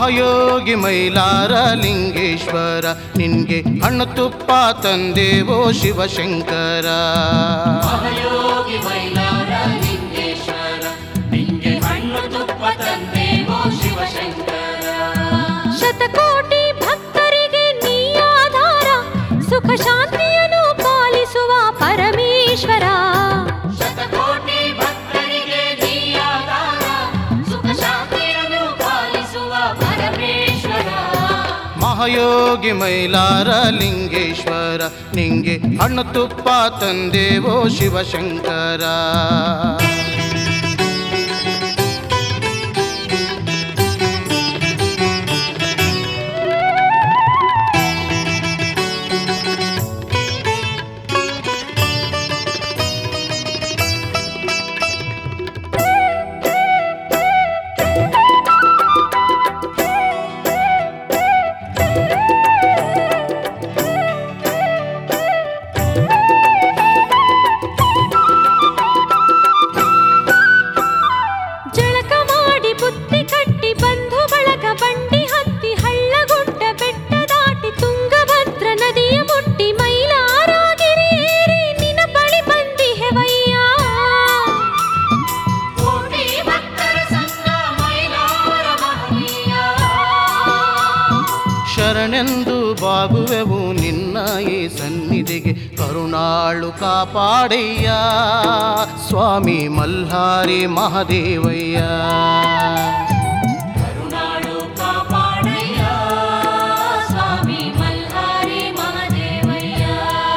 ಮಹಾಯೋಗಿ ಮೈಲಾರ ಲಿಂಗೇಶ್ವರ ನಿನ್ಗೆ ಹಣ್ಣು ತುಪ್ಪ ತಂದೇವೋ ಶಿವಶಂಕರ ಮಹಯೋಗಿ ಮೈಲಾರ ಲಿಂಗೇಶ್ವರ ನಿಂಗೆ ಹಣ್ಣು ತುಪ್ಪ ತಂದೇವೋ ಶಿವಶಂಕರ ಶತಕೋಟಿ ಭಕ್ತರಿಗೆ ನೀ ಆಧಾರ ಸುಖ ಶಾಂತಿಯನ್ನು ಪಾಲಿಸುವ ಪರಮೇಶ್ವರ ಶತಕೋಟಿ ಭಕ್ತರಿಗೆ ನೀ ಆಧಾರ ಸುಖ ಶಾಂತಿಯನ್ನು ಪಾಲಿಸುವ ಪರಮೇಶ್ವರ ಮಹಾಯೋಗಿ ಮೈಲಾರ ಲಿಂಗೇಶ್ವರ ನಿಂಗೆ ಹಣ್ಣು ತುಪ್ಪ ತಂದೇವೋ ಶಿವಶಂಕರ ಜಳಕ ಮಾಡಿ ಬುತ್ತಿ ಕಟ್ಟಿ ಬಂಧು ಬಳಗ ಬಂಡಿ ಹತ್ತಿ ಹಳ್ಳಗುಡ್ಡ ಬೆಟ್ಟ ದಾಟಿ ತುಂಗಭದ್ರ ನದಿಯ ಮುಟ್ಟಿ ಮೈಲಾರಗಿರಿ ಏರಿ ನಿನ ಬಳಿ ಬಂದಿಹೆವಯ್ಯ ಕೋಟಿ ಭಕ್ತರ ಸಂಗ ಮೈಲಾರ ಮಹನೀಯ ಶರಣೆಂದು ಬಾಗುವೆವು ನಿನ್ನ ಈ ಸನ್ನಿಧಿಗೆ ಕರುಣಾಳು ಕಾಪಾಡಯ್ಯ ಸ್ವಾಮಿ ಮಲ್ಹಾರಿ ಮಹದೇವಯ್ಯ ಕರುಣಾಳು ಕಾಪಾಡಯ್ಯ ಸ್ವಾಮಿ ಮಲ್ಹಾರಿ ಮಹದೇವಯ್ಯ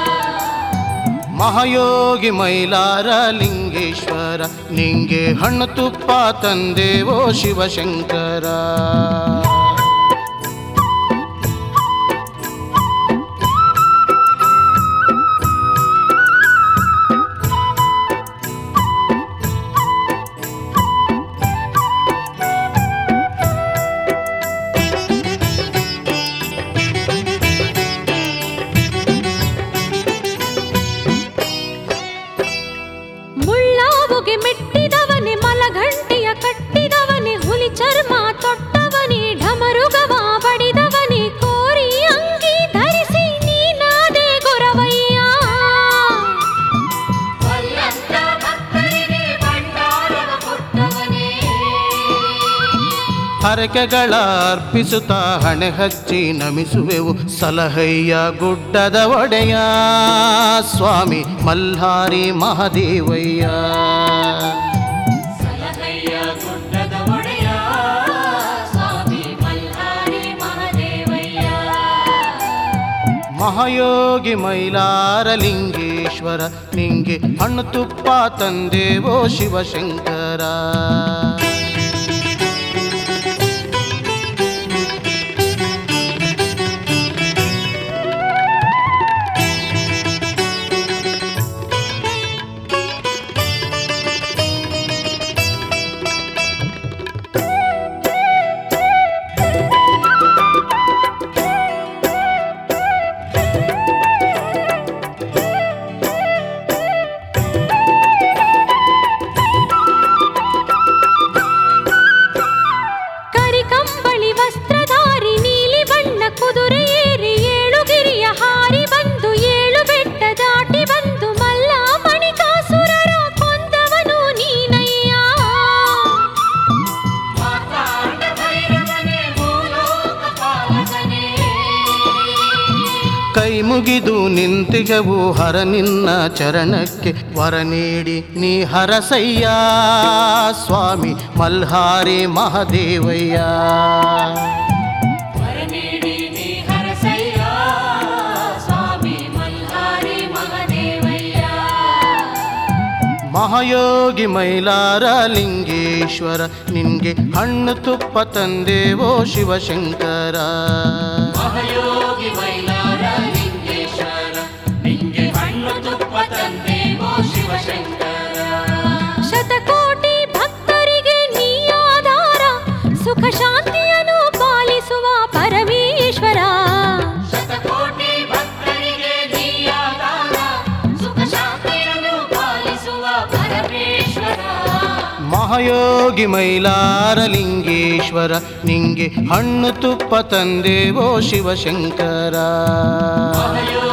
ಮಹಾಯೋಗಿ ಮೈಲಾರ ಲಿಂಗೇಶ್ವರ ನಿಂಗೆ ಹಣ್ಣು ತುಪ್ಪ ತಂದೇವೋ ಶಿವಶಂಕರ ಮುಳ್ಳಾವುಗೆ ಮೆಟ್ಟಿದವನೆ ಮಲಘಂಟಿಯ ಕಟ್ಟಿದವನೆ ಹುಲಿ ಚರ್ಮ ತೊಟ್ಟವನೆ ಢಮರುಗವ ಬಡಿದವನೆ ಕೋರಿ ಅಂಗಿ ಧರಿಸಿ ನೀನಾದೆ ಗೊರವಯ್ಯ ಬಲ್ಲಂತ ಭಕ್ತರಿಗೆ ಭಂಡಾರವ ಕೊಟ್ಟವನೇ ಹರಕೆಗಳ ಅರ್ಪಿಸುತ್ತ ಹಣೆ ಹಚ್ಚಿ ನಮಿಸುವೆವು ಸಲಹಯ್ಯ ಗುಡ್ಡದ ಒಡೆಯ ಸ್ವಾಮಿ ಮಲ್ಹಾರಿ ಮಹದೇವಯ್ಯ ಸಲಹಯ್ಯ ಗುಡ್ಡದ ಒಡೆಯ ಸ್ವಾಮಿ ಮಲ್ಹಾರಿ ಮಹದೇವಯ್ಯ ಮಹಾಯೋಗಿ ಮೈಲಾರ ಲಿಂಗೇಶ್ವರ ನಿಂಗೆ ಹಣ್ಣು ತುಪ್ಪ ತಂದೇವೋ ಶಿವಶಂಕರ ಕರಿಕಂಬಳಿ ವಸ್ತ್ರಧಾರಿ ನೀಲಿ ಬಣ್ಣ ಕುದುರೆ ಏರಿ ಏಳು ಗಿರಿಯ ಹಾರಿ ಬಂದು ಏಳು ಬೆಟ್ಟ ದಾಟಿ ಬಂದು ಮಲ್ಲ ಮಣಿಕಾಸುರರ ಕೊಂದವನು ನೀನಯ್ಯ ಮಾತಾಂಡ ಭೈರವನೇ ಭೂಲೋಕ ಪಾಲಕನೇ ಕೈ ಮುಗಿದು ನಿಂತಿಗೆವು ಹರ ನಿನ್ನ ಚರಣಕ್ಕೆ ವರ ನೀಡಿ ನೀ ಹರಸಯ್ಯ ಸ್ವಾಮಿ ಮಲ್ಹಾರಿ ಮಹದೇವಯ್ಯ ವರ ನೀಡಿ ನೀ ಹರಸಯ್ಯ ಸ್ವಾಮಿ ಮಲ್ಹಾರಿ ಮಹದೇವಯ್ಯ ಮಹಾಯೋಗಿ ಮೈಲಾರ ಲಿಂಗೇಶ್ವರ ನಿನ್ಗೆ ಹಣ್ಣು ತುಪ್ಪ ತಂದೇವೋ ಶಿವಶಂಕರ ಮಹಯೋಗಿ ಮೈಲಾರ ಲಿಂಗೇಶ್ವರ ನಿಂಗೆ ಹಣ್ಣು ತುಪ್ಪ ತಂದೇವೋ ಶಿವಶಂಕರ ಶತಕೋಟಿ ಭಕ್ತರಿಗೆ ನೀ ಆಧಾರ ಸುಖ ಶಾಂತಿಯನ್ನು ಪಾಲಿಸುವ ಪರಮೇಶ್ವರ ಶತಕೋಟಿ ಭಕ್ತರಿಗೆ ನೀಯಾದಾನ ಸುಖ ಶಾಂತಿಯನ್ನು ಪಾಲಿಸುವ ಪರಮೇಶ್ವರ ಮಹಾಯೋಗಿ ಮೈಲಾರ ಲಿಂಗೇಶ್ವರ ನಿಂಗೆ ಹಣ್ಣು ತುಪ್ಪ ತಂದೇವೋ ಶಿವಶಂಕರ ಮಹಯೋಗಿ